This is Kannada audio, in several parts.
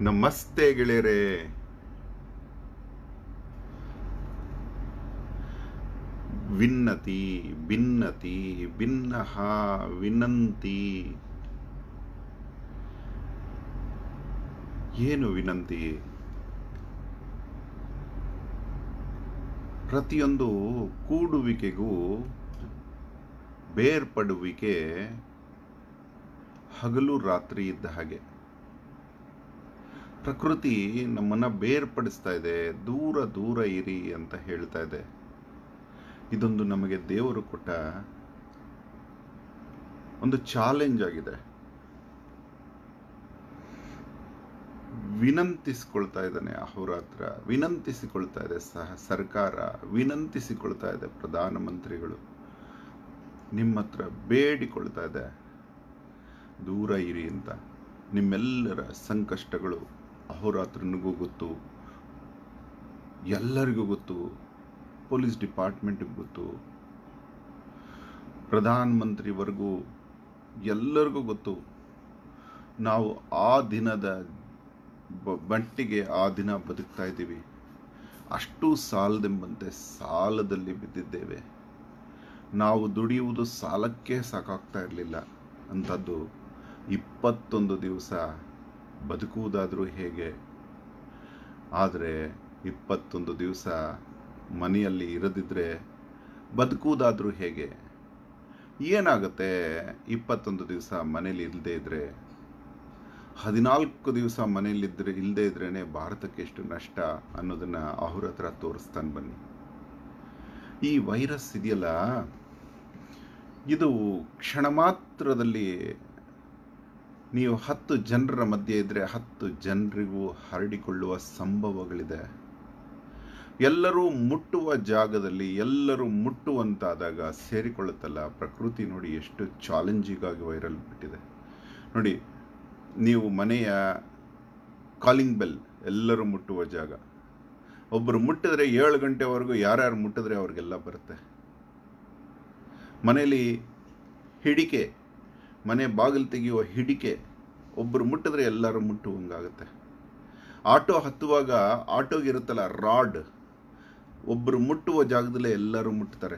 ನಮಸ್ತೆ ಗೆಳೆಯರೇ ವಿನ್ನತಿ ಭಿನ್ನತಿ ಭಿನ್ನಹ ವಿನಂತಿ ಏನು ವಿನಂತಿ ಪ್ರತಿಯೊಂದು ಕೂಡುವಿಕೆಗೂ ಬೇರ್ಪಡುವಿಕೆ ಹಗಲು ರಾತ್ರಿ ಇದ್ದ ಹಾಗೆ ಪ್ರಕೃತಿ ನಮ್ಮನ್ನ ಬೇರ್ಪಡಿಸ್ತಾ ಇದೆ ದೂರ ದೂರ ಇರಿ ಅಂತ ಹೇಳ್ತಾ ಇದೆ ಇದೊಂದು ನಮಗೆ ದೇವರು ಕೊಟ್ಟ ಒಂದು ಚಾಲೆಂಜ್ ಆಗಿದೆ ವಿನಂತಿಸಿಕೊಳ್ತಾ ಇದ್ದಾನೆ ಅಹೋರಾತ್ರ ವಿನಂತಿಸಿಕೊಳ್ತಾ ಇದೆ ಸಹ ಸರ್ಕಾರ ವಿನಂತಿಸಿಕೊಳ್ತಾ ಇದೆ ಪ್ರಧಾನಮಂತ್ರಿಗಳು ನಿಮ್ಮ ಹತ್ರ ಬೇಡಿಕೊಳ್ತಾ ಇದೆ ದೂರ ಇರಿ ಅಂತ ನಿಮ್ಮೆಲ್ಲರ ಸಂಕಷ್ಟಗಳು ಅಹೋರಾತ್ರನಿಗೂ ಗೊತ್ತು ಎಲ್ಲರಿಗೂ ಗೊತ್ತು ಪೊಲೀಸ್ ಡಿಪಾರ್ಟ್ಮೆಂಟ್ಗೆ ಗೊತ್ತು ಪ್ರಧಾನ ಮಂತ್ರಿವರೆಗೂ ಎಲ್ಲರಿಗೂ ಗೊತ್ತು ನಾವು ಆ ದಿನದ ಬ- ಮಟ್ಟಿಗೆ ಆ ದಿನ ಬದುಕ್ತಾ ಇದ್ದೀವಿ ಅಷ್ಟು ಸಾಲದೆಂಬಂತೆ ಸಾಲದಲ್ಲಿ ಬಿದ್ದಿದ್ದೇವೆ ನಾವು ದುಡಿಯುವುದು ಸಾಲಕ್ಕೆ ಸಾಕಾಗ್ತಾ ಇರಲಿಲ್ಲ ಅಂಥದ್ದು ಇಪ್ಪತ್ತೊಂದು ದಿವಸ ಬದುಕುವುದಾದರೂ ಹೇಗೆ ಆದರೆ ಇಪ್ಪತ್ತೊಂದು ದಿವಸ ಮನೆಯಲ್ಲಿ ಇರದಿದ್ರೆ ಬದುಕುವುದಾದರೂ ಹೇಗೆ ಏನಾಗುತ್ತೆ ಇಪ್ಪತ್ತೊಂದು ದಿವಸ ಮನೇಲಿ ಇಲ್ಲದೆ ಇದ್ರೆ ಹದಿನಾಲ್ಕು ದಿವಸ ಮನೇಲಿದ್ರೆ ಇಲ್ಲದೆ ಇದ್ರೇನೆ ಭಾರತಕ್ಕೆ ಎಷ್ಟು ನಷ್ಟ ಅನ್ನೋದನ್ನ ಅವ್ರ ಹತ್ರ ತೋರಿಸ್ತಾನೆ ಬನ್ನಿ ಈ ವೈರಸ್ ಇದೆಯಲ್ಲ ಇದು ಕ್ಷಣ ಮಾತ್ರದಲ್ಲಿ ನೀವು ಹತ್ತು ಜನರ ಮಧ್ಯೆ ಇದ್ರೆ ಹತ್ತು ಜನರಿಗೂ ಹರಡಿಕೊಳ್ಳುವ ಸಂಭವಗಳಿದೆ ಎಲ್ಲರೂ ಮುಟ್ಟುವ ಜಾಗದಲ್ಲಿ ಎಲ್ಲರೂ ಮುಟ್ಟುವಂತಾದಾಗ ಸೇರಿಕೊಳ್ಳುತ್ತಲ್ಲ ಪ್ರಕೃತಿ ನೋಡಿ ಎಷ್ಟು ಚಾಲೆಂಜಿಂಗ್ ಆಗಿ ವೈರಲ್ ಬಿಟ್ಟಿದೆ ನೋಡಿ ನೀವು ಮನೆಯ ಕಾಲಿಂಗ್ ಬೆಲ್ ಎಲ್ಲರೂ ಮುಟ್ಟುವ ಜಾಗ ಒಬ್ಬರು ಮುಟ್ಟಿದ್ರೆ ಏಳು ಗಂಟೆವರೆಗೂ ಯಾರ್ಯಾರು ಮುಟ್ಟಿದ್ರೆ ಅವ್ರಿಗೆಲ್ಲ ಬರುತ್ತೆ ಮನೆಯಲ್ಲಿ ಹಿಡಿಕೆ ಮನೆ ಬಾಗಿಲು ತೆಗೆಯುವ ಹಿಡಿಕೆ ಒಬ್ಬರು ಮುಟ್ಟಿದ್ರೆ ಎಲ್ಲರೂ ಮುಟ್ಟುವಂಗಾಗುತ್ತೆ ಆಟೋ ಹತ್ತುವಾಗ ಆಟೋಗಿರುತ್ತಲ್ಲ ರಾಡ್ ಒಬ್ಬರು ಮುಟ್ಟುವ ಜಾಗದಲ್ಲೇ ಎಲ್ಲರೂ ಮುಟ್ತಾರೆ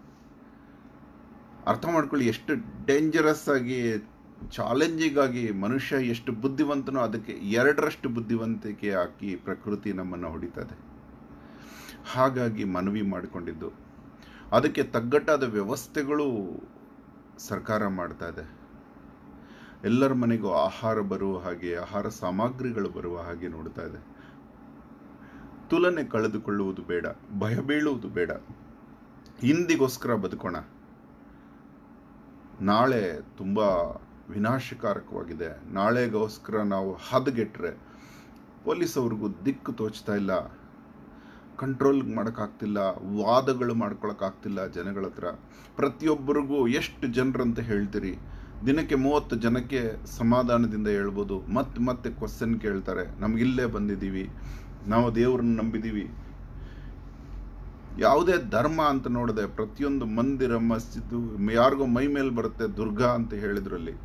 ಅರ್ಥ ಮಾಡ್ಕೊಳ್ಳಿ ಎಷ್ಟು ಡೇಂಜರಸ್ ಆಗಿ ಚಾಲೆಂಜಿಂಗ್ ಆಗಿ ಮನುಷ್ಯ ಎಷ್ಟು ಬುದ್ಧಿವಂತನೋ ಅದಕ್ಕೆ ಎರಡರಷ್ಟು ಬುದ್ಧಿವಂತಿಕೆ ಹಾಕಿ ಪ್ರಕೃತಿ ನಮ್ಮನ್ನು ಹೊಡಿತದೆ ಹಾಗಾಗಿ ಮನವಿ ಮಾಡಿಕೊಂಡಿದ್ದು ಅದಕ್ಕೆ ತಗ್ಗಟ್ಟಾದ ವ್ಯವಸ್ಥೆಗಳು ಸರ್ಕಾರ ಮಾಡ್ತಾ ಇದೆ ಎಲ್ಲರ ಮನೆಗೂ ಆಹಾರ ಬರುವ ಹಾಗೆ ಆಹಾರ ಸಾಮಗ್ರಿಗಳು ಬರುವ ಹಾಗೆ ನೋಡ್ತಾ ಇದೆ ತುಲನೆ ಕಳೆದುಕೊಳ್ಳುವುದು ಬೇಡ ಭಯ ಬೀಳುವುದು ಬೇಡ ಇಂದಿಗೋಸ್ಕರ ಬದುಕೋಣ ನಾಳೆ ತುಂಬ ವಿನಾಶಕಾರಕವಾಗಿದೆ ನಾಳೆಗೋಸ್ಕರ ನಾವು ಹದಗೆಟ್ರೆ ಪೊಲೀಸವ್ರಿಗೂ ದಿಕ್ಕು ತೋಚ್ತಾ ಇಲ್ಲ ಕಂಟ್ರೋಲ್ ಮಾಡೋಕ್ಕಾಗ್ತಿಲ್ಲ ವಾದಗಳು ಮಾಡ್ಕೊಳಕ್ಕಾಗ್ತಿಲ್ಲ ಜನಗಳ ಹತ್ರ ಪ್ರತಿಯೊಬ್ಬರಿಗೂ ಎಷ್ಟು ಜನರಂತ ಹೇಳ್ತೀರಿ ದಿನಕ್ಕೆ ಮೂವತ್ತು ಜನಕ್ಕೆ ಸಮಾಧಾನದಿಂದ ಹೇಳ್ಬೋದು ಮತ್ತೆ ಮತ್ತೆ ಕ್ವಶನ್ ಕೇಳ್ತಾರೆ ನಮಗಿಲ್ಲೇ ಬಂದಿದ್ದೀವಿ ನಾವು ದೇವ್ರನ್ನ ನಂಬಿದ್ದೀವಿ ಯಾವುದೇ ಧರ್ಮ ಅಂತ ನೋಡದೆ ಪ್ರತಿಯೊಂದು ಮಂದಿರ ಮಸ್ಜಿದ್ದು ಯಾರಿಗೋ ಮೈ ಮೇಲೆ ಬರುತ್ತೆ ದುರ್ಗಾ ಅಂತ ಹೇಳಿದ್ರಲ್ಲಿ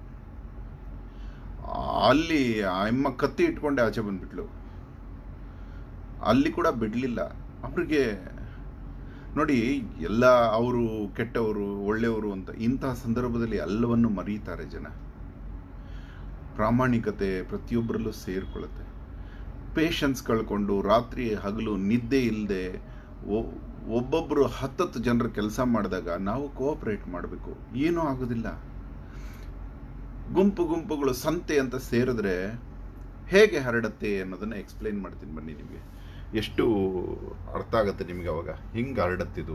ಅಲ್ಲಿ ಆ ಅಮ್ಮ ಕತ್ತಿ ಇಟ್ಕೊಂಡೆ ಆಚೆ ಬಂದ್ಬಿಟ್ಲು ಅಲ್ಲಿ ಕೂಡ ಬಿಡಲಿಲ್ಲ ಅವ್ರಿಗೆ ನೋಡಿ ಎಲ್ಲ ಅವರು ಕೆಟ್ಟವರು ಒಳ್ಳೆಯವರು ಅಂತ ಇಂತಹ ಸಂದರ್ಭದಲ್ಲಿ ಎಲ್ಲವನ್ನು ಮರೀತಾರೆ ಜನ ಪ್ರಾಮಾಣಿಕತೆ ಪ್ರತಿಯೊಬ್ಬರಲ್ಲೂ ಸೇರಿಕೊಳ್ಳುತ್ತೆ ಪೇಷನ್ಸ್ ಕಳ್ಕೊಂಡು ರಾತ್ರಿ ಹಗಲು ನಿದ್ದೆ ಇಲ್ಲದೆ ಒಬ್ಬೊಬ್ಬರು ಹತ್ತತ್ತು ಜನರ ಕೆಲಸ ಮಾಡಿದಾಗ ನಾವು ಕೋಆಪರೇಟ್ ಮಾಡಬೇಕು ಏನೂ ಆಗೋದಿಲ್ಲ ಗುಂಪು ಗುಂಪುಗಳು ಸಂತೆ ಅಂತ ಸೇರಿದ್ರೆ ಹೇಗೆ ಹರಡತ್ತೆ ಅನ್ನೋದನ್ನ ಎಕ್ಸ್ಪ್ಲೈನ್ ಮಾಡ್ತೀನಿ ಬನ್ನಿ ನಿಮಗೆ ಎಷ್ಟು ಅರ್ಥ ಆಗುತ್ತೆ ನಿಮಗೆ ಅವಾಗ ಹಿಂಗೆ ಹರಡತ್ತಿದು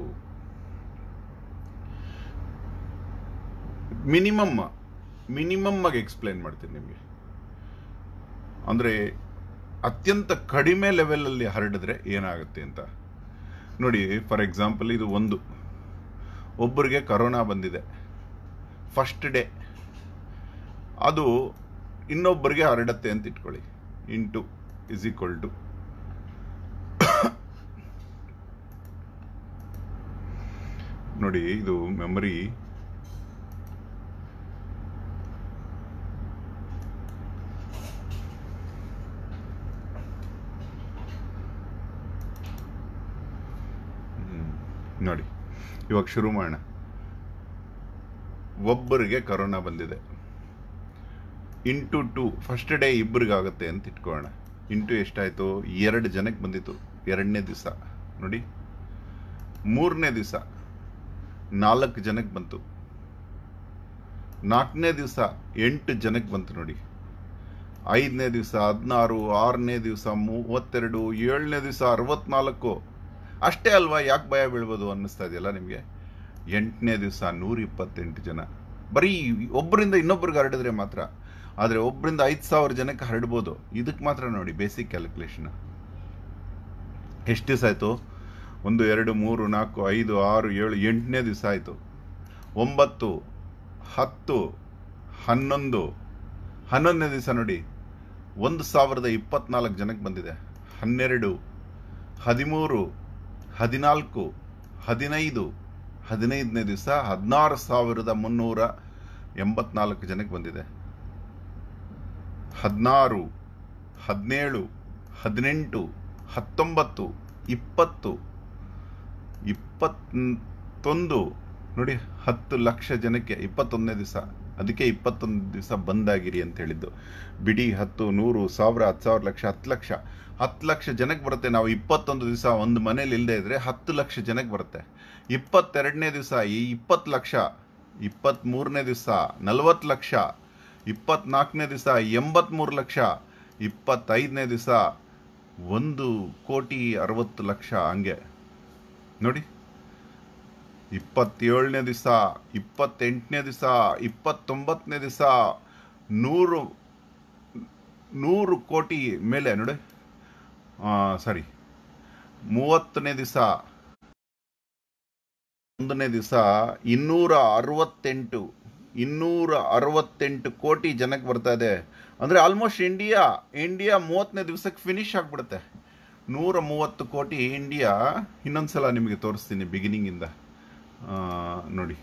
ಮಿನಿಮಮ್ ಮಿನಿಮಮ್ ಆಗಿ ಎಕ್ಸ್ಪ್ಲೈನ್ ಮಾಡ್ತೀನಿ ನಿಮಗೆ ಅಂದರೆ ಅತ್ಯಂತ ಕಡಿಮೆ ಲೆವೆಲಲ್ಲಿ ಹರಡಿದ್ರೆ ಏನಾಗುತ್ತೆ ಅಂತ ನೋಡಿ ಫಾರ್ ಎಕ್ಸಾಂಪಲ್ ಇದು ಒಂದು ಒಬ್ಬರಿಗೆ ಕರೋನಾ ಬಂದಿದೆ ಫಸ್ಟ್ ಡೇ ಅದು ಇನ್ನೊಬ್ಬರಿಗೆ ಹರಡತ್ತೆ ಅಂತ ಇಟ್ಕೊಳ್ಳಿ ಇಂಟು ಇಸ್ ಈಕ್ವಲ್ ಟು ನೋಡಿ ಇದು ಮೆಮರಿ ನೋಡಿ ಇವಾಗ ಶುರು ಮಾಡೋಣ ಒಬ್ಬರಿಗೆ ಕರೋನಾ ಬಂದಿದೆ ಇಂಟು ಟು ಫಸ್ಟ್ ಡೇ ಇಬ್ಬರಿಗಾಗುತ್ತೆ ಅಂತ ಇಟ್ಕೊಳ್ಳೋಣ ಇಂಟು ಎಷ್ಟಾಯಿತು ಎರಡು ಜನಕ್ಕೆ ಬಂದಿತ್ತು ಎರಡನೇ ದಿವಸ ನೋಡಿ ಮೂರನೇ ದಿವಸ ನಾಲ್ಕು ಜನಕ್ಕೆ ಬಂತು ನಾಲ್ಕನೇ ದಿವಸ ಎಂಟು ಜನಕ್ಕೆ ಬಂತು ನೋಡಿ ಐದನೇ ದಿವಸ ಹದಿನಾರು ಆರನೇ ದಿವಸ ಮೂವತ್ತೆರಡು ಏಳನೇ ದಿವಸ ಅರವತ್ನಾಲ್ಕು ಅಷ್ಟೇ ಅಲ್ವಾ ಯಾಕೆ ಭಯ ಬೀಳ್ಬೋದು ಅನ್ನಿಸ್ತಾ ಇದೆಯಲ್ಲ ನಿಮಗೆ ಎಂಟನೇ ದಿವಸ ನೂರ ಇಪ್ಪತ್ತೆಂಟು ಜನ ಬರೀ ಒಬ್ಬರಿಂದ ಇನ್ನೊಬ್ರಿಗೆ ಹರಡಿದ್ರೆ ಮಾತ್ರ ಆದರೆ ಒಬ್ಬರಿಂದ ಐದು ಸಾವಿರ ಜನಕ್ಕೆ ಹರಡ್ಬೋದು ಇದಕ್ಕೆ ಮಾತ್ರ ನೋಡಿ ಬೇಸಿಕ್ ಕ್ಯಾಲ್ಕುಲೇಷನ್ ಎಷ್ಟು ದಿವಸ ಆಯಿತು ಒಂದು ಎರಡು ಮೂರು ನಾಲ್ಕು ಐದು ಆರು ಏಳು ಎಂಟನೇ ದಿವಸ ಆಯಿತು ಒಂಬತ್ತು ಹತ್ತು ಹನ್ನೊಂದು ಹನ್ನೊಂದನೇ ದಿವಸ ನೋಡಿ ಒಂದು ಸಾವಿರದ ಇಪ್ಪತ್ನಾಲ್ಕು ಜನಕ್ಕೆ ಬಂದಿದೆ ಹನ್ನೆರಡು ಹದಿಮೂರು ಹದಿನಾಲ್ಕು ಹದಿನೈದು ಹದಿನೈದನೇ ದಿವಸ ಹದಿನಾರು ಸಾವಿರದ ಮುನ್ನೂರ ಎಂಬತ್ನಾಲ್ಕು ಜನಕ್ಕೆ ಬಂದಿದೆ ಹದಿನಾರು ಹದಿನೇಳು ಹದಿನೆಂಟು ಹತ್ತೊಂಬತ್ತು ಇಪ್ಪತ್ತು ಇಪ್ಪತ್ತೊಂದು ನೋಡಿ ಹತ್ತು ಲಕ್ಷ ಜನಕ್ಕೆ ಇಪ್ಪತ್ತೊಂದನೇ ದಿವಸ ಅದಕ್ಕೆ ಇಪ್ಪತ್ತೊಂದು ದಿವಸ ಬಂದಾಗಿರಿ ಅಂತ ಹೇಳಿದ್ದು ಬಿಡಿ ಹತ್ತು ನೂರು ಸಾವಿರ ಹತ್ತು ಸಾವಿರ ಲಕ್ಷ ಹತ್ತು ಲಕ್ಷ ಹತ್ತು ಲಕ್ಷ ಜನಕ್ಕೆ ಬರುತ್ತೆ ನಾವು ಇಪ್ಪತ್ತೊಂದು ದಿವಸ ಒಂದು ಮನೇಲಿ ಇಲ್ಲದೆ ಇದ್ರೆ ಹತ್ತು ಲಕ್ಷ ಜನಕ್ಕೆ ಬರುತ್ತೆ ಇಪ್ಪತ್ತೆರಡನೇ ದಿವಸ ಈ ಇಪ್ಪತ್ತು ಲಕ್ಷ ಇಪ್ಪತ್ತ್ಮೂರನೇ ದಿವಸ ನಲವತ್ತು ಲಕ್ಷ ಇಪ್ಪತ್ನಾಲ್ಕನೇ ದಿವಸ ಎಂಬತ್ತ್ಮೂರು ಲಕ್ಷ ಇಪ್ಪತ್ತೈದನೇ ದಿವಸ ಒಂದು ಕೋಟಿ ಅರವತ್ತು ಲಕ್ಷ ಹಂಗೆ ನೋಡಿ ಇಪ್ಪತ್ತೇಳನೇ ದಿವಸ ಇಪ್ಪತ್ತೆಂಟನೇ ದಿವಸ ಇಪ್ಪತ್ತೊಂಬತ್ತನೇ ದಿವಸ ನೂರು ನೂರು ಕೋಟಿ ಮೇಲೆ ನೋಡಿ ಸಾರಿ ಮೂವತ್ತನೇ ದಿವಸ ಒಂದನೇ ದಿವಸ ಇನ್ನೂರ ಅರವತ್ತೆಂಟು ಇನ್ನೂರ ಅರವತ್ತೆಂಟು ಕೋಟಿ ಜನಕ್ಕೆ ಬರ್ತಾ ಇದೆ ಅಂದರೆ ಆಲ್ಮೋಸ್ಟ್ ಇಂಡಿಯಾ ಇಂಡಿಯಾ ಮೂವತ್ತನೇ ದಿವಸಕ್ಕೆ ಫಿನಿಶ್ ಆಗಿಬಿಡುತ್ತೆ ನೂರ ಮೂವತ್ತು ಕೋಟಿ ಇಂಡಿಯಾ ಇನ್ನೊಂದ್ಸಲ ನಿಮಗೆ ತೋರಿಸ್ತೀನಿ ಬಿಗಿನಿಂಗಿಂದ ನೋಡಿ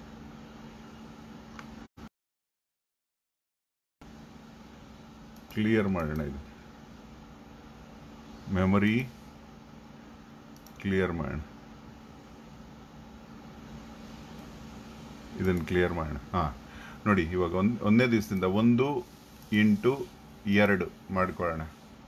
ಕ್ಲಿಯರ್ ಮಾಡೋಣ ಇದು ಮೆಮೊರಿ ಕ್ಲಿಯರ್ ಮಾಡೋಣ ಇದನ್ನು ಕ್ಲಿಯರ್ ಮಾಡೋಣ ಹಾಂ ನೋಡಿ ಇವಾಗ ಒಂದು ಒಂದನೇ ದಿವಸದಿಂದ ಒಂದು ಇಂಟು ಎರಡು ಮಾಡ್ಕೊಳ್ಳೋಣ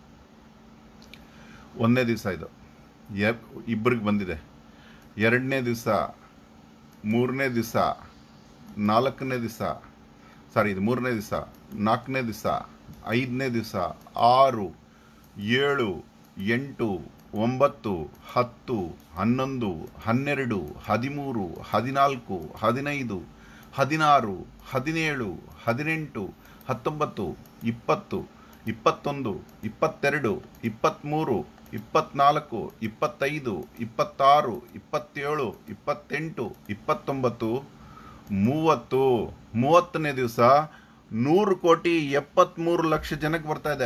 ಒಂದನೇ ದಿವಸ ಇದು ಇಬ್ಬರಿಗೆ ಬಂದಿದೆ ಎರಡನೇ ದಿವಸ ಮೂರನೇ ದಿವಸ ನಾಲ್ಕನೇ ದಿವಸ ಸಾರಿ ಇದು ಮೂರನೇ ದಿವಸ ನಾಲ್ಕನೇ ದಿವಸ ಐದನೇ ದಿವಸ ಆರು ಏಳು ಎಂಟು ಒಂಬತ್ತು ಹತ್ತು ಹನ್ನೊಂದು ಹನ್ನೆರಡು ಹದಿಮೂರು ಹದಿನಾಲ್ಕು ಹದಿನೈದು ಹದಿನಾರು ಹದಿನೇಳು ಹದಿನೆಂಟು ಹತ್ತೊಂಬತ್ತು ಇಪ್ಪತ್ತು ಇಪ್ಪತ್ತೊಂದು ಇಪ್ಪತ್ತೆರಡು ಇಪ್ಪತ್ತ್ಮೂರು ಇಪ್ಪತ್ನಾಲ್ಕು ಇಪ್ಪತ್ತೈದು ಇಪ್ಪತ್ತಾರು ಇಪ್ಪತ್ತೇಳು ಇಪ್ಪತ್ತೆಂಟು ಇಪ್ಪತ್ತೊಂಬತ್ತು ಮೂವತ್ತು ಮೂವತ್ತನೇ ದಿವಸ ನೂರು ಕೋಟಿ ಎಪ್ಪತ್ತ್ಮೂರು ಲಕ್ಷ ಜನಕ್ಕೆ ಬರ್ತಾ ಇದೆ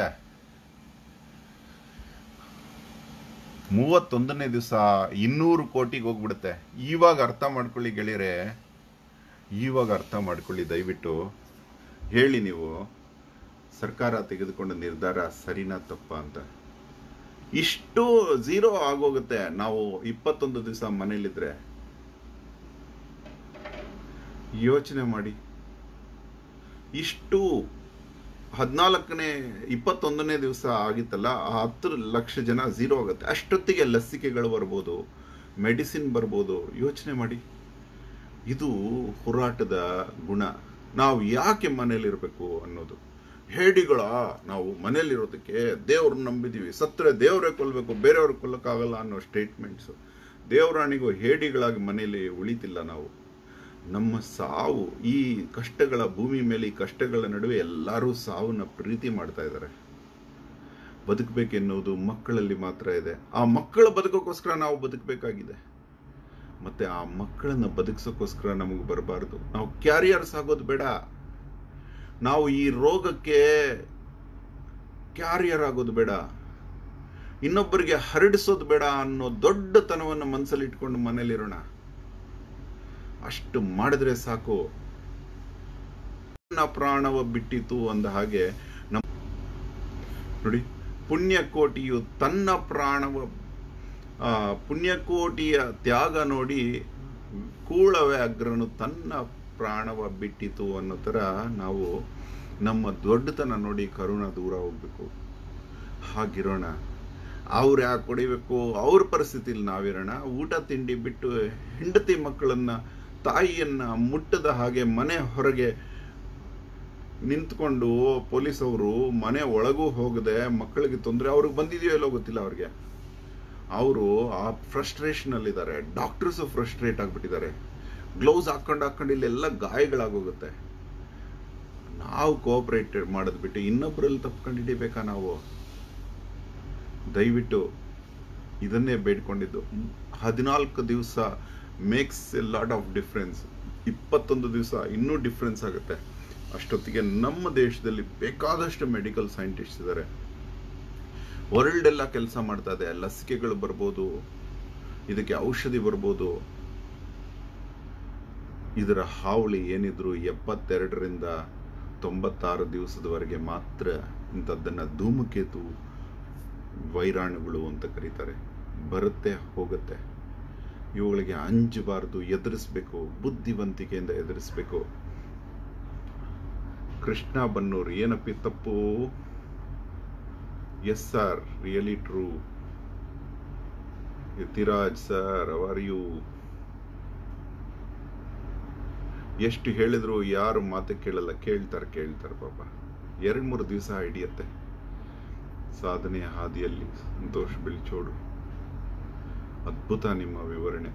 ಮೂವತ್ತೊಂದನೇ ದಿವಸ ಇನ್ನೂರು ಕೋಟಿಗೆ ಹೋಗ್ಬಿಡುತ್ತೆ ಇವಾಗ ಅರ್ಥ ಮಾಡ್ಕೊಳ್ಳಿ ಗೆಳೆಯರೆ ಇವಾಗ ಅರ್ಥ ಮಾಡ್ಕೊಳ್ಳಿ ದಯವಿಟ್ಟು ಹೇಳಿ ನೀವು ಸರ್ಕಾರ ತೆಗೆದುಕೊಂಡ ನಿರ್ಧಾರ ಸರಿನಾ ತಪ್ಪ ಅಂತ ಇಷ್ಟು ಝೀರೋ ಆಗೋಗುತ್ತೆ ನಾವು ಇಪ್ಪತ್ತೊಂದು ದಿವಸ ಮನೇಲಿದ್ರೆ ಯೋಚನೆ ಮಾಡಿ ಇಷ್ಟು ಹದಿನಾಲ್ಕನೇ ಇಪ್ಪತ್ತೊಂದನೇ ದಿವಸ ಆಗಿತ್ತಲ್ಲ ಆ ಹತ್ತು ಲಕ್ಷ ಜನ ಝೀರೋ ಆಗುತ್ತೆ ಅಷ್ಟೊತ್ತಿಗೆ ಲಸಿಕೆಗಳು ಬರ್ಬೋದು ಮೆಡಿಸಿನ್ ಬರ್ಬೋದು ಯೋಚನೆ ಮಾಡಿ ಇದು ಹೋರಾಟದ ಗುಣ ನಾವು ಯಾಕೆ ಮನೇಲಿರಬೇಕು ಅನ್ನೋದು ಹೇಡಿಗಳ ನಾವು ಮನೇಲಿರೋದಕ್ಕೆ ದೇವ್ರನ್ನ ನಂಬಿದೀವಿ ಸತ್ತರೆ ದೇವರೇ ಕೊಲ್ಲಬೇಕು ಬೇರೆಯವ್ರು ಕೊಲ್ಲಕ್ಕಾಗಲ್ಲ ಅನ್ನೋ ಸ್ಟೇಟ್ಮೆಂಟ್ಸು ದೇವರಾಣಿಗೂ ಹೇಡಿಗಳಾಗಿ ಮನೇಲಿ ಉಳಿತಿಲ್ಲ ನಾವು ನಮ್ಮ ಸಾವು ಈ ಕಷ್ಟಗಳ ಭೂಮಿ ಮೇಲೆ ಈ ಕಷ್ಟಗಳ ನಡುವೆ ಎಲ್ಲರೂ ಸಾವನ್ನ ಪ್ರೀತಿ ಮಾಡ್ತಾ ಇದ್ದಾರೆ ಬದುಕಬೇಕೆನ್ನುವುದು ಮಕ್ಕಳಲ್ಲಿ ಮಾತ್ರ ಇದೆ ಆ ಮಕ್ಕಳ ಬದುಕೋಕ್ಕೋಸ್ಕರ ನಾವು ಬದುಕಬೇಕಾಗಿದೆ ಮತ್ತೆ ಆ ಮಕ್ಕಳನ್ನ ಬದುಕಿಸೋಕ್ಕೋಸ್ಕರ ನಮಗೆ ಬರಬಾರ್ದು ನಾವು ಕ್ಯಾರಿಯರ್ಸ್ ಆಗೋದು ಬೇಡ ನಾವು ಈ ರೋಗಕ್ಕೆ ಕ್ಯಾರಿಯರ್ ಆಗೋದು ಬೇಡ ಇನ್ನೊಬ್ಬರಿಗೆ ಹರಡಿಸೋದು ಬೇಡ ಅನ್ನೋ ದೊಡ್ಡತನವನ್ನು ಮನಸ್ಸಲ್ಲಿ ಇಟ್ಕೊಂಡು ಮನೇಲಿರೋಣ ಅಷ್ಟು ಮಾಡಿದ್ರೆ ಸಾಕು ನನ್ನ ಪ್ರಾಣವ ಬಿಟ್ಟಿತು ಅಂದ ಹಾಗೆ ನಮ್ಮ ನೋಡಿ ಪುಣ್ಯಕೋಟಿಯು ತನ್ನ ಪ್ರಾಣವ ಆ ಪುಣ್ಯಕೋಟಿಯ ತ್ಯಾಗ ನೋಡಿ ಕೂಳವ್ಯಾಘ್ರನು ತನ್ನ ಪ್ರಾಣವ ಬಿಟ್ಟಿತು ಅನ್ನೋ ಥರ ನಾವು ನಮ್ಮ ದೊಡ್ಡತನ ನೋಡಿ ಕರುಣ ದೂರ ಹೋಗ್ಬೇಕು ಹಾಗಿರೋಣ ಅವ್ರು ಯಾಕೆ ಹೊಡಿಬೇಕು ಅವ್ರ ಪರಿಸ್ಥಿತಿಲಿ ನಾವಿರೋಣ ಊಟ ತಿಂಡಿ ಬಿಟ್ಟು ಹೆಂಡತಿ ಮಕ್ಕಳನ್ನ ತಾಯಿಯನ್ನ ಮುಟ್ಟದ ಹಾಗೆ ಮನೆ ಹೊರಗೆ ನಿಂತ್ಕೊಂಡು ಪೊಲೀಸ್ ಅವರು ಮನೆ ಒಳಗೂ ಹೋಗದೆ ಮಕ್ಕಳಿಗೆ ತೊಂದರೆ ಅವ್ರಿಗೆ ಬಂದಿದೆಯೋ ಇಲ್ಲೋ ಗೊತ್ತಿಲ್ಲ ಅವ್ರಿಗೆ ಅವರು ಆ ಫ್ರಸ್ಟ್ರೇಷನ್ ಅಲ್ಲಿದ್ದಾರೆ ಡಾಕ್ಟರ್ಸ್ ಫ್ರಸ್ಟ್ರೇಟ್ ಆಗ್ಬಿಟ್ಟಿದ್ದಾರೆ ಗ್ಲೌಸ್ ಹಾಕೊಂಡು ಹಾಕೊಂಡು ಇಲ್ಲೆಲ್ಲ ಗಾಯಗಳಾಗೋಗುತ್ತೆ ನಾವು ಕೋಆಪರೇಟ್ ಮಾಡೋದ್ ಬಿಟ್ಟು ಇನ್ನೊಬ್ಬರಲ್ಲಿ ತಪ್ಕೊಂಡು ಹಿಡಿಬೇಕಾ ನಾವು ದಯವಿಟ್ಟು ಇದನ್ನೇ ಬೇಡ್ಕೊಂಡಿದ್ದು ಹದಿನಾಲ್ಕು ದಿವಸ makes a lot of difference ಇಪ್ಪತ್ತೊಂದು ದಿವಸ ಇನ್ನೂ ಡಿಫ್ರೆನ್ಸ್ ಆಗುತ್ತೆ ಅಷ್ಟೊತ್ತಿಗೆ ನಮ್ಮ ದೇಶದಲ್ಲಿ ಬೇಕಾದಷ್ಟು ಮೆಡಿಕಲ್ ಸೈಂಟಿಸ್ಟ್ ಇದ್ದಾರೆ ವರ್ಲ್ಡ್ ಎಲ್ಲ ಕೆಲಸ ಮಾಡ್ತಾ ಇದೆ ಲಸಿಕೆಗಳು ಬರ್ಬೋದು ಇದಕ್ಕೆ ಔಷಧಿ ಬರ್ಬೋದು ಇದರ ಹಾವಳಿ ಏನಿದ್ರು ಎಪ್ಪತ್ತೆರಡರಿಂದ ತೊಂಬತ್ತಾರು ದಿವಸದವರೆಗೆ ಮಾತ್ರ ಇಂಥದ್ದನ್ನ ಧೂಮಕೇತು ವೈರಾಣುಗಳು ಅಂತ ಕರೀತಾರೆ ಬರುತ್ತೆ ಹೋಗುತ್ತೆ ಇವುಗಳಿಗೆ ಅಂಜಬಾರದು ಎದುರಿಸ್ಬೇಕು ಬುದ್ಧಿವಂತಿಕೆಯಿಂದ ಎದುರಿಸ್ಬೇಕು ಕೃಷ್ಣ ಬನ್ನೂರ್ ಏನಪ್ಪಿ ತಪ್ಪು yes sir really true Yathiraj sir how are you ಎಷ್ಟು ಹೇಳಿದ್ರು ಯಾರು ಮಾತು ಕೇಳಲ್ಲ ಕೇಳ್ತಾರೆ ಕೇಳ್ತಾರೆ ಪಾಪ ಎರಡ್ ಮೂರು ದಿವಸ ಹಿಡಿಯತ್ತೆ ಸಾಧನೆಯ ಹಾದಿಯಲ್ಲಿ ಸಂತೋಷ್ ಬಿಳ್ಚೋಡು ಅದ್ಭುತ ನಿಮ್ಮ ವಿವರಣೆ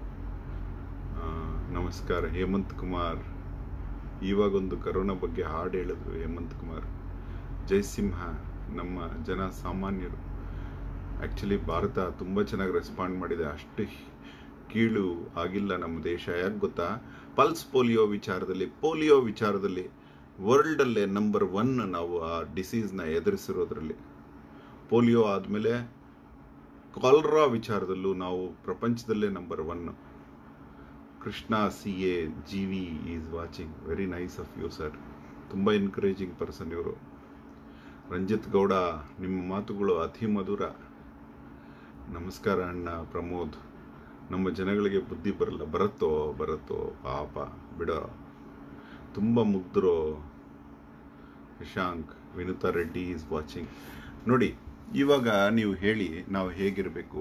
ಆ, ನಮಸ್ಕಾರ ಹೇಮಂತ್ ಕುಮಾರ್ ಇವಾಗೊಂದು ಕರೋನಾ ಬಗ್ಗೆ ಹಾಡು ಹೇಳಿದ್ರು ಹೇಮಂತ್ ಕುಮಾರ್ ಜಯಸಿಂಹ ನಮ್ಮ ಜನ ಸಾಮಾನ್ಯರು ಆಕ್ಚುಲಿ ಭಾರತ ತುಂಬ ಚೆನ್ನಾಗಿ ರೆಸ್ಪಾಂಡ್ ಮಾಡಿದೆ ಅಷ್ಟು ಕೀಳು ಆಗಿಲ್ಲ ನಮ್ಮ ದೇಶ ಯಾಕೆ ಗೊತ್ತಾ ಪಲ್ಸ್ ಪೋಲಿಯೋ ವಿಚಾರದಲ್ಲಿ ಪೋಲಿಯೋ ವಿಚಾರದಲ್ಲಿ ವರ್ಲ್ಡಲ್ಲೇ ನಂಬರ್ ಒನ್ ನಾವು ಆ ಡಿಸೀಸ್ನ ಎದುರಿಸಿರೋದ್ರಲ್ಲಿ ಪೋಲಿಯೋ ಆದಮೇಲೆ ಕಾಲ್ರಾ ವಿಚಾರದಲ್ಲೂ ನಾವು ಪ್ರಪಂಚದಲ್ಲೇ number one Krishna C A G V is watching very nice of you sir ತುಂಬ ಎನ್ಕರೇಜಿಂಗ್ ಪರ್ಸನ್ ಇವರು ರಂಜಿತ್ ಗೌಡ ನಿಮ್ಮ ಮಾತುಗಳು ಅತಿ ಮಧುರ ನಮಸ್ಕಾರ ಅಣ್ಣ ಪ್ರಮೋದ್ ನಮ್ಮ ಜನಗಳಿಗೆ ಬುದ್ಧಿ ಬರಲ್ಲ ಬರುತ್ತೋ ಬರುತ್ತೋ ಪಾಪ ಬಿಡೋ ತುಂಬ ಮುಗ್ಧರು ಶಶಾಂಕ್ ವಿನುತಾ ರೆಡ್ಡಿ ಈಸ್ ವಾಚಿಂಗ್ ನೋಡಿ ಇವಾಗ ನೀವು ಹೇಳಿ ನಾವು ಹೇಗಿರಬೇಕು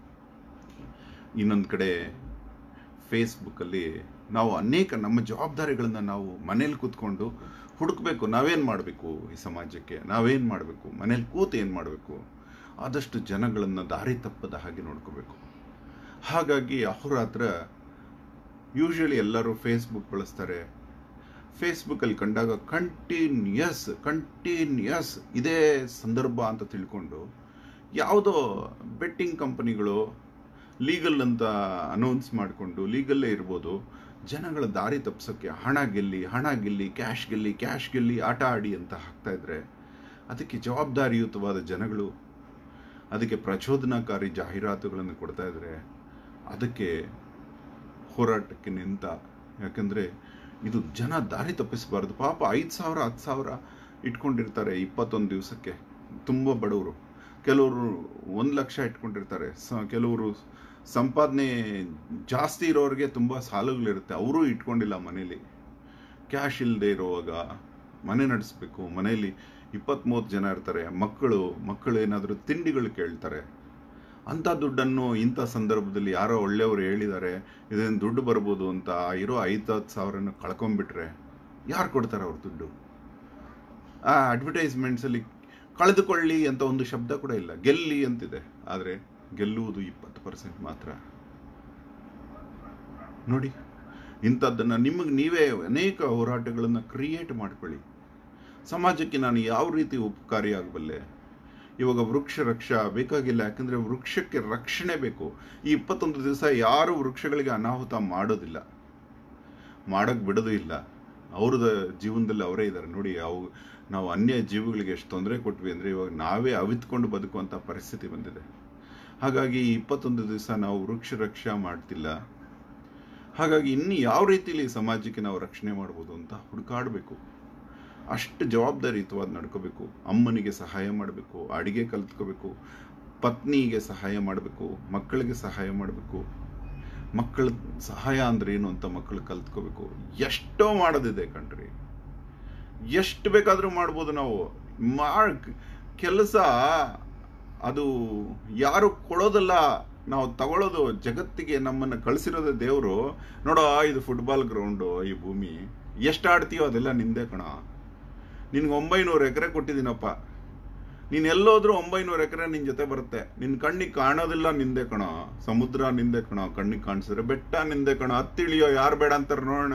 ಇನ್ನೊಂದು ಕಡೆ ಫೇಸ್ಬುಕ್ಕಲ್ಲಿ ನಾವು ಅನೇಕ ನಮ್ಮ ಜವಾಬ್ದಾರಿಗಳನ್ನ ನಾವು ಮನೇಲಿ ಕೂತ್ಕೊಂಡು ಹುಡುಕ್ಬೇಕು ನಾವೇನು ಮಾಡಬೇಕು ಈ ಸಮಾಜಕ್ಕೆ ನಾವೇನು ಮಾಡಬೇಕು ಮನೇಲಿ ಕೂತು ಏನು ಮಾಡಬೇಕು ಆದಷ್ಟು ಜನಗಳನ್ನು ದಾರಿ ತಪ್ಪದ ಹಾಗೆ ನೋಡ್ಕೋಬೇಕು ಹಾಗಾಗಿ ಅಹೋರಾತ್ರ ಯೂಶಲಿ ಎಲ್ಲರೂ ಫೇಸ್ಬುಕ್ ಬಳಸ್ತಾರೆ ಫೇಸ್ಬುಕ್ಕಲ್ಲಿ ಕಂಡಾಗ ಕಂಟಿನ್ಯೂಯಸ್ ಕಂಟಿನ್ಯೂಯಸ್ ಇದೇ ಸಂದರ್ಭ ಅಂತ ತಿಳ್ಕೊಂಡು ಯಾವುದೋ ಬೆಟ್ಟಿಂಗ್ ಕಂಪನಿಗಳು ಲೀಗಲ್ ಅಂತ ಅನೌನ್ಸ್ ಮಾಡಿಕೊಂಡು ಲೀಗಲ್ಲೇ ಇರ್ಬೋದು ಜನಗಳ ದಾರಿ ತಪ್ಪಿಸೋಕ್ಕೆ ಹಣ ಗೆಲ್ಲಿ ಹಣ ಗೆಲ್ಲಿ ಕ್ಯಾಶ್ ಗೆಲ್ಲಿ ಕ್ಯಾಶ್ ಗೆಲ್ಲಿ ಆಟ ಆಡಿ ಅಂತ ಹಾಕ್ತಾ ಇದ್ರೆ ಅದಕ್ಕೆ ಜವಾಬ್ದಾರಿಯುತವಾದ ಜನಗಳು ಅದಕ್ಕೆ ಪ್ರಚೋದನಾಕಾರಿ ಜಾಹೀರಾತುಗಳನ್ನು ಕೊಡ್ತಾ ಇದ್ರೆ ಅದಕ್ಕೆ ಹೋರಾಟಕ್ಕೆ ನಿಂತ ಯಾಕಂದ್ರೆ ಇದು ಜನ ದಾರಿ ತಪ್ಪಿಸಬಾರ್ದು ಪಾಪ ಐದು ಸಾವಿರ ಹತ್ತು ಸಾವಿರ ಇಟ್ಕೊಂಡಿರ್ತಾರೆ ಇಪ್ಪತ್ತೊಂದು ದಿವಸಕ್ಕೆ ತುಂಬ ಬಡವರು ಕೆಲವರು ಒಂದು ಲಕ್ಷ ಇಟ್ಕೊಂಡಿರ್ತಾರೆ ಸ ಕೆಲವರು ಸಂಪಾದನೆ ಜಾಸ್ತಿ ಇರೋರಿಗೆ ತುಂಬ ಸಾಲಗಳಿರುತ್ತೆ ಅವರೂ ಇಟ್ಕೊಂಡಿಲ್ಲ ಮನೇಲಿ ಕ್ಯಾಶ್ ಇಲ್ಲದೆ ಇರುವಾಗ ಮನೆ ನಡೆಸಬೇಕು ಮನೆಯಲ್ಲಿ ಇಪ್ಪತ್ತ್ಮೂವತ್ತು ಜನ ಇರ್ತಾರೆ ಮಕ್ಕಳು ಮಕ್ಕಳು ಏನಾದರೂ ತಿಂಡಿಗಳು ಕೇಳ್ತಾರೆ ಅಂಥ ದುಡ್ಡನ್ನು ಇಂಥ ಸಂದರ್ಭದಲ್ಲಿ ಯಾರೋ ಒಳ್ಳೆಯವರು ಹೇಳಿದ್ದಾರೆ ಇದರಿಂದ ದುಡ್ಡು ಬರ್ಬೋದು ಅಂತ ಆ ಇರೋ ಐದು ಹತ್ತು ಸಾವಿರನ ಕಳ್ಕೊಂಡ್ಬಿಟ್ರೆ ಯಾರು ಕೊಡ್ತಾರೆ ಅವ್ರ ದುಡ್ಡು ಆ ಅಡ್ವರ್ಟೈಸ್ಮೆಂಟ್ಸಲ್ಲಿ ಕಳೆದುಕೊಳ್ಳಿ ಅಂತ ಒಂದು ಶಬ್ದ ಕೂಡ ಇಲ್ಲ ಗೆಲ್ಲಿ ಅಂತಿದೆ ಆದರೆ ಗೆಲ್ಲುವುದು ಇಪ್ಪತ್ತು ಪರ್ಸೆಂಟ್ ಮಾತ್ರ ನೋಡಿ ಇಂಥದ್ದನ್ನು ನಿಮಗೆ ನೀವೇ ಅನೇಕ ಹೋರಾಟಗಳನ್ನು ಕ್ರಿಯೇಟ್ ಮಾಡ್ಕೊಳ್ಳಿ ಸಮಾಜಕ್ಕೆ ನಾನು ಯಾವ ರೀತಿ ಉಪಕಾರಿಯಾಗಬಲ್ಲೆ ಇವಾಗ ವೃಕ್ಷ ರಕ್ಷಾ ಬೇಕಾಗಿಲ್ಲ ಯಾಕಂದ್ರೆ ವೃಕ್ಷಕ್ಕೆ ರಕ್ಷಣೆ ಬೇಕು ಈ ಇಪ್ಪತ್ತೊಂದು ದಿವಸ ಯಾರು ವೃಕ್ಷಗಳಿಗೆ ಅನಾಹುತ ಮಾಡೋದಿಲ್ಲ ಮಾಡಕ್ ಬಿಡೋದು ಇಲ್ಲ ಅವ್ರದ ಜೀವನದಲ್ಲಿ ಅವರೇ ಇದ್ದಾರೆ ನೋಡಿ ಅವು ನಾವು ಅನ್ಯ ಜೀವಿಗಳಿಗೆ ಎಷ್ಟು ತೊಂದರೆ ಕೊಟ್ವಿ ಅಂದ್ರೆ ಇವಾಗ ನಾವೇ ಅವಿತ್ಕೊಂಡು ಬದುಕುವಂತ ಪರಿಸ್ಥಿತಿ ಬಂದಿದೆ ಹಾಗಾಗಿ ಈ ಇಪ್ಪತ್ತೊಂದು ದಿವಸ ನಾವು ವೃಕ್ಷ ರಕ್ಷಾ ಮಾಡ್ತಿಲ್ಲ ಹಾಗಾಗಿ ಇನ್ನು ಯಾವ ರೀತಿಯಲ್ಲಿ ಸಮಾಜಕ್ಕೆ ನಾವು ರಕ್ಷಣೆ ಮಾಡ್ಬೋದು ಅಂತ ಹುಡುಕಾಡಬೇಕು ಅಷ್ಟು ಜವಾಬ್ದಾರಿಯುತವಾದ ನಡ್ಕೋಬೇಕು ಅಮ್ಮನಿಗೆ ಸಹಾಯ ಮಾಡಬೇಕು ಅಡಿಗೆ ಕಲ್ತ್ಕೋಬೇಕು ಪತ್ನಿಗೆ ಸಹಾಯ ಮಾಡಬೇಕು ಮಕ್ಕಳಿಗೆ ಸಹಾಯ ಮಾಡಬೇಕು ಮಕ್ಕಳ ಸಹಾಯ ಅಂದ್ರೆ ಏನು ಅಂತ ಮಕ್ಕಳು ಕಲ್ತ್ಕೋಬೇಕು ಎಷ್ಟೋ ಮಾಡೋದಿದೆ ಕಣ್ರಿ ಎಷ್ಟು ಬೇಕಾದರೂ ಮಾಡ್ಬೋದು ನಾವು ಮಾಡ್ ಕೆಲಸ ಅದು ಯಾರು ಕೊಡೋದಲ್ಲ ನಾವು ತಗೊಳ್ಳೋದು ಜಗತ್ತಿಗೆ ನಮ್ಮನ್ನು ಕಳಿಸಿರೋದೇ ದೇವರು ನೋಡೋ ಇದು ಫುಟ್ಬಾಲ್ ಗ್ರೌಂಡು ಈ ಭೂಮಿ ಎಷ್ಟು ಆಡ್ತೀಯೋ ಅದೆಲ್ಲ ನಿಂದೆ ಕಣ ನಿನ್ಗೆ ಒಂಬೈನೂರು ಎಕರೆ ಕೊಟ್ಟಿದ್ದೀನಪ್ಪ ನೀನು ಎಲ್ಲೋದ್ರೂ ಒಂಬೈನೂರು ಎಕರೆ ನಿನ್ನ ಜೊತೆ ಬರುತ್ತೆ ನಿನ್ನ ಕಣ್ಣಿಗೆ ಕಾಣೋದಿಲ್ಲ ನಿಂದೆ ಕಣ ಸಮುದ್ರ ನಿಂದೆ ಕಣ ಕಣ್ಣಿಗೆ ಕಾಣಿಸಿದ್ರೆ ಬೆಟ್ಟ ನಿಂದೆ ಕಣ ಹತ್ತಿಳಿಯೋ ಯಾರು ಬೇಡ ಅಂತಾರೆ ನೋಡೋಣ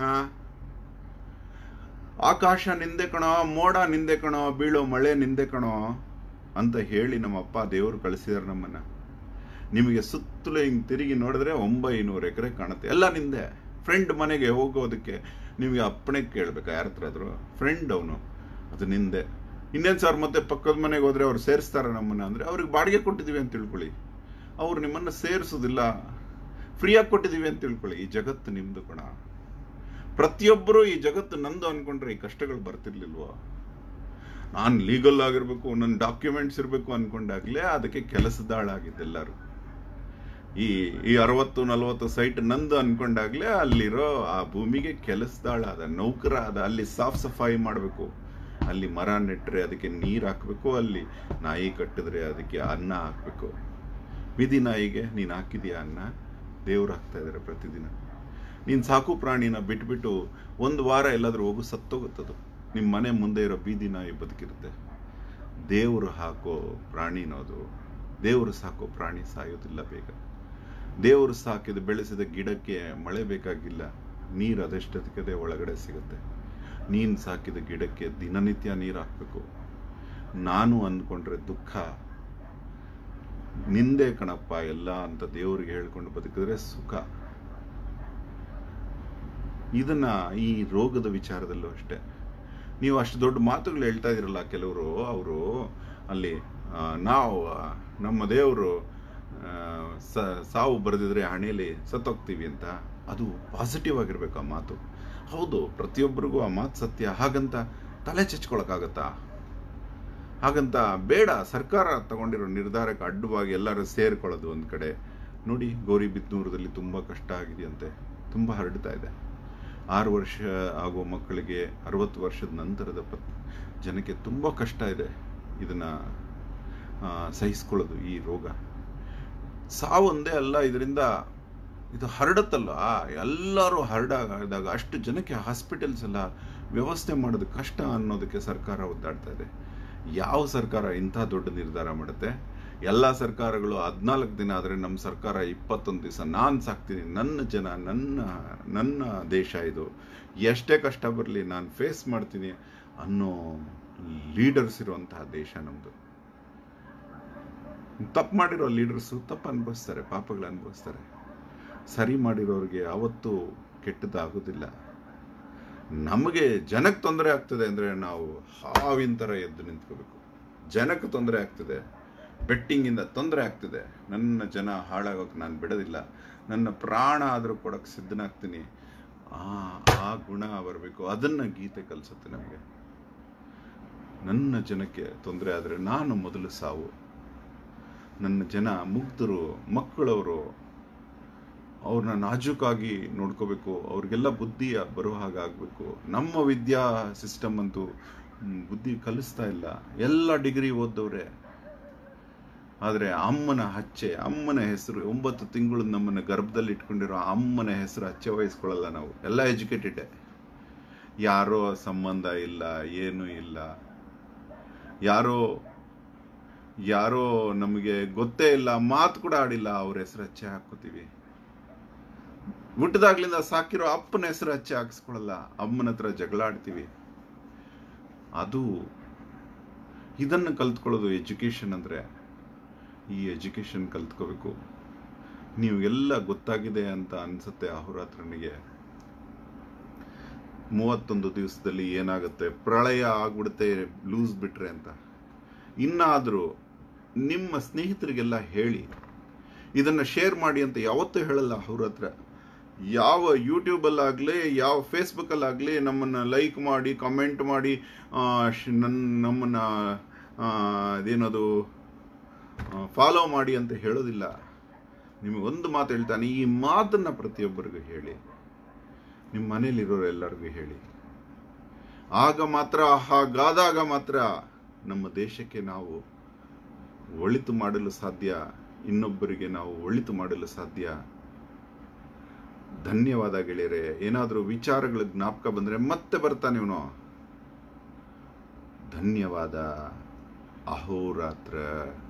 ಆಕಾಶ ನಿಂದೆ ಕಣೋ ಮೋಡ ನಿಂದೆ ಕಣೋ ಬೀಳೋ ಮಳೆ ನಿಂದೆ ಕಣೋ ಅಂತ ಹೇಳಿ ನಮ್ಮ ಅಪ್ಪ ದೇವರು ಕಳಿಸಿದಾರೆ ನಮ್ಮನ್ನ ನಿಮಗೆ ಸುತ್ತಲೂ ಹಿಂಗೆ ತಿರುಗಿ ನೋಡಿದ್ರೆ ಒಂಬೈನೂರು ಎಕರೆ ಕಾಣುತ್ತೆ ಎಲ್ಲ ನಿಂದೆ ಫ್ರೆಂಡ್ ಮನೆಗೆ ಹೋಗೋದಕ್ಕೆ ನಿಮಗೆ ಅಪ್ಪಣೆ ಕೇಳ್ಬೇಕಾ ಯಾರ ಹತ್ರ ಆದ್ರು ಫ್ರೆಂಡ್ ಅವನು ಅದು ನಿಂದೆ ಇನ್ನೇನು ಸರ್ ಮತ್ತೆ ಪಕ್ಕದ ಮನೆಗೆ ಹೋದ್ರೆ ಅವ್ರು ಸೇರಿಸ್ತಾರ ನಮ್ಮನ್ನ ಅಂದ್ರೆ ಅವ್ರಿಗೆ ಬಾಡಿಗೆ ಕೊಟ್ಟಿದ್ದೀವಿ ಅಂತ ತಿಳ್ಕೊಳ್ಳಿ ಅವ್ರು ನಿಮ್ಮನ್ನ ಸೇರಿಸೋದಿಲ್ಲ ಫ್ರೀಯಾಗಿ ಕೊಟ್ಟಿದ್ದೀವಿ ಅಂತ ತಿಳ್ಕೊಳ್ಳಿ ಈ ಜಗತ್ತು ನಿಮ್ದು ಕಣ ಪ್ರತಿಯೊಬ್ಬರು ಈ ಜಗತ್ತು ನಂದು ಅನ್ಕೊಂಡ್ರೆ ಈ ಕಷ್ಟಗಳು ಬರ್ತಿರ್ಲಿಲ್ವಾ ನಾನು ಲೀಗಲ್ ಆಗಿರ್ಬೇಕು ನನ್ನ ಡಾಕ್ಯುಮೆಂಟ್ಸ್ ಇರಬೇಕು ಅನ್ಕೊಂಡಾಗ್ಲೇ ಅದಕ್ಕೆ ಕೆಲಸದಾಳಾಗಿದ್ದೆಲ್ಲರೂ ಈ ಈ ಅರವತ್ತು ನಲವತ್ತು ಸೈಟ್ ನಂದು ಅನ್ಕೊಂಡಾಗ್ಲೇ ಅಲ್ಲಿರೋ ಆ ಭೂಮಿಗೆ ಕೆಲಸದಾಳ ಅದ ನೌಕರ ಅದ ಅಲ್ಲಿ ಸಾಫ್ ಸಫಾಯಿ ಮಾಡಬೇಕು ಅಲ್ಲಿ ಮರ ನೆಟ್ಟರೆ ಅದಕ್ಕೆ ನೀರು ಹಾಕಬೇಕು ಅಲ್ಲಿ ನಾಯಿ ಕಟ್ಟಿದ್ರೆ ಅದಕ್ಕೆ ಅನ್ನ ಹಾಕಬೇಕು ಬೀದಿ ನಾಯಿಗೆ ನೀನು ಹಾಕಿದೀಯ ಅನ್ನ ದೇವ್ರು ಹಾಕ್ತಾ ಇದ್ದಾರೆ ಪ್ರತಿದಿನ ನೀನು ಸಾಕು ಪ್ರಾಣಿನ ಬಿಟ್ಬಿಟ್ಟು ಒಂದು ವಾರ ಎಲ್ಲಾದ್ರೂ ಹೋಗು ಸತ್ತೋಗುತ್ತದು ನಿಮ್ಮ ಮನೆ ಮುಂದೆ ಇರೋ ಬೀದಿ ನಾಯಿ ಬದುಕಿರುತ್ತೆ ದೇವರು ಹಾಕೋ ಪ್ರಾಣಿನೋದು ದೇವರು ಸಾಕೋ ಪ್ರಾಣಿ ಸಾಯೋದಿಲ್ಲ ಬೇಗ ದೇವರು ಸಾಕಿದ ಬೆಳೆಸಿದ ಗಿಡಕ್ಕೆ ಮಳೆ ಬೇಕಾಗಿಲ್ಲ ನೀರು ಅದೆಷ್ಟದಕ್ಕೆ ಒಳಗಡೆ ಸಿಗುತ್ತೆ ನೀನು ಸಾಕಿದ ಗಿಡಕ್ಕೆ ದಿನನಿತ್ಯ ನೀರು ಹಾಕಬೇಕು ನಾನು ಅಂದ್ಕೊಂಡ್ರೆ ದುಃಖ ನಿಂದೆ ಕಣಪ್ಪ ಎಲ್ಲ ಅಂತ ದೇವ್ರಿಗೆ ಹೇಳ್ಕೊಂಡು ಬದುಕಿದ್ರೆ ಸುಖ ಇದನ್ನ ಈ ರೋಗದ ವಿಚಾರದಲ್ಲೂ ಅಷ್ಟೇ ನೀವು ಅಷ್ಟು ದೊಡ್ಡ ಮಾತುಗಳು ಹೇಳ್ತಾ ಇದ್ರಲ್ಲ ಕೆಲವರು ಅವರು ಅಲ್ಲಿ ಆ, ನಾವು ಆ, ನಮ್ಮ ದೇವರು ಆ, ಸ- ಸಾವು ಬರೆದಿದ್ರೆ ಹಣೆಯಲ್ಲಿ ಸತ್ತೋಗ್ತೀವಿ ಅಂತ ಅದು ಪಾಸಿಟಿವ್ ಆಗಿರ್ಬೇಕು ಆ ಮಾತು ಹೌದು ಪ್ರತಿಯೊಬ್ಬರಿಗೂ ಆ ಮಾತು ಸತ್ಯ ಹಾಗಂತ ತಲೆ ಚಚ್ಕೊಳಕ್ಕಾಗತ್ತಾ ಹಾಗಂತ ಬೇಡ ಸರ್ಕಾರ ತಗೊಂಡಿರೋ ನಿರ್ಧಾರಕ್ಕೆ ಅಡ್ಡವಾಗಿ ಎಲ್ಲರೂ ಸೇರ್ಕೊಳ್ಳೋದು ಒಂದು ಕಡೆ ನೋಡಿ ಗೌರಿಬಿದ್ನೂರದಲ್ಲಿ ತುಂಬ ಕಷ್ಟ ಆಗಿದೆಯಂತೆ ತುಂಬ ಹರಡ್ತಾ ಇದೆ ಆರು ವರ್ಷ ಆಗೋ ಮಕ್ಕಳಿಗೆ ಅರವತ್ತು ವರ್ಷದ ನಂತರದ ಪತ್ ಜನಕ್ಕೆ ತುಂಬ ಕಷ್ಟ ಇದೆ ಇದನ್ನ ಆ, ಸಹಿಸ್ಕೊಳ್ಳೋದು ಈ ರೋಗ ಸಾವೊಂದೇ ಅಲ್ಲ ಇದರಿಂದ ಇದು ಹರಡುತ್ತಲ್ಲ ಎಲ್ಲರೂ ಹರಡಾದಾಗ ಅಷ್ಟು ಜನಕ್ಕೆ ಹಾಸ್ಪಿಟಲ್ಸ್ ಎಲ್ಲ ವ್ಯವಸ್ಥೆ ಮಾಡೋದು ಕಷ್ಟ ಅನ್ನೋದಕ್ಕೆ ಸರ್ಕಾರ ಒದ್ದಾಡ್ತಾ ಇದೆ ಯಾವ ಸರ್ಕಾರ ಇಂಥ ದೊಡ್ಡ ನಿರ್ಧಾರ ಮಾಡುತ್ತೆ ಎಲ್ಲ ಸರ್ಕಾರಗಳು ಹದಿನಾಲ್ಕು ದಿನ ಆದರೆ ನಮ್ಮ ಸರ್ಕಾರ ಇಪ್ಪತ್ತೊಂದು ದಿವಸ ನಾನು ಸಾಕ್ತೀನಿ ನನ್ನ ಜನ ನನ್ನ ನನ್ನ ದೇಶ ಇದು ಎಷ್ಟೇ ಕಷ್ಟ ಬರಲಿ ನಾನು ಫೇಸ್ ಮಾಡ್ತೀನಿ ಅನ್ನೋ ಲೀಡರ್ಸ್ ಇರುವಂತಹ ದೇಶ ನಮ್ಮದು ತಪ್ಪು ಮಾಡಿರೋ ಲೀಡರ್ಸು ತಪ್ಪು ಅನುಭವಿಸ್ತಾರೆ ಪಾಪಗಳು ಅನುಭವಿಸ್ತಾರೆ ಸರಿ ಮಾಡಿರೋರಿಗೆ ಯಾವತ್ತೂ ಕೆಟ್ಟದಾಗೋದಿಲ್ಲ ನಮಗೆ ಜನಕ್ಕೆ ತೊಂದರೆ ಆಗ್ತದೆ ಅಂದರೆ ನಾವು ಹಾವಿನ ಥರ ಎದ್ದು ನಿಂತ್ಕೋಬೇಕು ಜನಕ್ಕೆ ತೊಂದರೆ ಆಗ್ತದೆ ಬೆಟ್ಟಿಂಗಿಂದ ತೊಂದರೆ ಆಗ್ತಿದೆ ನನ್ನ ಜನ ಹಾಳಾಗೋಕೆ ನಾನು ಬಿಡೋದಿಲ್ಲ ನನ್ನ ಪ್ರಾಣ ಆದರೂ ಕೊಡೋಕೆ ಸಿದ್ಧನಾಗ್ತೀನಿ ಆ ಆ ಗುಣ ಬರಬೇಕು ಅದನ್ನು ಗೀತೆ ಕಲಿಸುತ್ತೆ ನಮಗೆ ನನ್ನ ಜನಕ್ಕೆ ತೊಂದರೆ ಆದರೆ ನಾನು ಮೊದಲು ಸಾವು ನನ್ನ ಜನ ಮುಗ್ಧರು ಮಕ್ಕಳವರು ಅವ್ರನ್ನ ನಾಜೂಕಾಗಿ ನೋಡ್ಕೋಬೇಕು ಅವ್ರಿಗೆಲ್ಲ ಬುದ್ಧಿ ಬರೋ ಹಾಗೆ ಆಗಬೇಕು ನಮ್ಮ ವಿದ್ಯಾ ಸಿಸ್ಟಮ್ ಅಂತೂ ಹ್ಮ್, ಬುದ್ಧಿ ಕಲಿಸ್ತಾ ಇಲ್ಲ ಎಲ್ಲ ಡಿಗ್ರಿ ಓದ್ದವ್ರೆ ಆದರೆ ಅಮ್ಮನ ಹಚ್ಚೆ ಅಮ್ಮನ ಹೆಸರು ಒಂಬತ್ತು ತಿಂಗಳು ನಮ್ಮನ್ನ ಗರ್ಭದಲ್ಲಿ ಇಟ್ಕೊಂಡಿರೋ ಅಮ್ಮನ ಹೆಸರು ಹಚ್ಚೆ ವಹಿಸ್ಕೊಳ್ಳಲ್ಲ ನಾವು ಎಲ್ಲ ಎಜುಕೇಟೆಡ್ ಯಾರೋ ಸಂಬಂಧ ಇಲ್ಲ ಏನೂ ಇಲ್ಲ ಯಾರೋ ಯಾರೋ ನಮಗೆ ಗೊತ್ತೇ ಇಲ್ಲ ಮಾತು ಕೂಡ ಆಡಿಲ್ಲ ಅವ್ರ ಹೆಸರು ಹಚ್ಚೆ ಹಾಕೋತೀವಿ ಹುಟ್ಟಿದಾಗ್ಲಿಂದ ಸಾಕಿರೋ ಅಪ್ಪನ ಹೆಸರು ಹಚ್ಚೆ ಹಾಕಿಸ್ಕೊಳ್ಳಲ್ಲ ಅಮ್ಮನ ಹತ್ರ ಜಗಳ ಆಡ್ತೀವಿ ಅದು ಇದನ್ನು ಕಲ್ತ್ಕೊಳ್ಳೋದು ಎಜುಕೇಶನ್ ಅಂದ್ರೆ ಈ ಎಜುಕೇಶನ್ ಕಲ್ತ್ಕೋಬೇಕು ನೀವು ಎಲ್ಲ ಗೊತ್ತಾಗಿದೆ ಅಂತ ಅನ್ಸುತ್ತೆ ಅಹೋರಾತ್ರನಿಗೆ ಮೂವತ್ತೊಂದು ದಿವಸದಲ್ಲಿ ಏನಾಗುತ್ತೆ ಪ್ರಳಯ ಆಗ್ಬಿಡುತ್ತೆ ಲೂಸ್ ಬಿಟ್ರೆ ಅಂತ ಇನ್ನಾದರೂ ನಿಮ್ಮ ಸ್ನೇಹಿತರಿಗೆಲ್ಲ ಹೇಳಿ ಇದನ್ನ ಶೇರ್ ಮಾಡಿ ಅಂತ ಯಾವತ್ತೂ ಹೇಳಲ್ಲ ಅವ್ರ ಹತ್ರ ಯಾವ ಯೂಟ್ಯೂಬಲ್ಲಾಗಲಿ ಯಾವ ಫೇಸ್ಬುಕ್ಕಲ್ಲಾಗಲಿ ನಮ್ಮನ್ನು ಲೈಕ್ ಮಾಡಿ ಕಮೆಂಟ್ ಮಾಡಿ ಆ, ಶ್- ನನ್ ನಮ್ಮನ್ನು ಆ, ಅದೇನದು ಫಾಲೋ ಮಾಡಿ ಅಂತ ಹೇಳೋದಿಲ್ಲ ನಿಮಗೆ ಒಂದು ಮಾತು ಹೇಳ್ತಾನೆ ಈ ಮಾತನ್ನ ಪ್ರತಿಯೊಬ್ಬರಿಗೂ ಹೇಳಿ ನಿಮ್ಮ ಮನೇಲಿರೋರು ಎಲ್ಲರಿಗೂ ಹೇಳಿ ಆಗ ಮಾತ್ರ ಹಾಗಾದಾಗ ಮಾತ್ರ ನಮ್ಮ ದೇಶಕ್ಕೆ ನಾವು ಒಳಿತು ಮಾಡಲು ಸಾಧ್ಯ ಇನ್ನೊಬ್ಬರಿಗೆ ನಾವು ಒಳಿತು ಮಾಡಲು ಸಾಧ್ಯ ಧನ್ಯವಾದ ಗೆಳೆಯರೆ ಏನಾದರೂ ವಿಚಾರಗಳ ಜ್ಞಾಪಕ ಬಂದರೆ ಮತ್ತೆ ಬರ್ತಾನೆ ಇವನು ಧನ್ಯವಾದ ಅಹೋರಾತ್ರ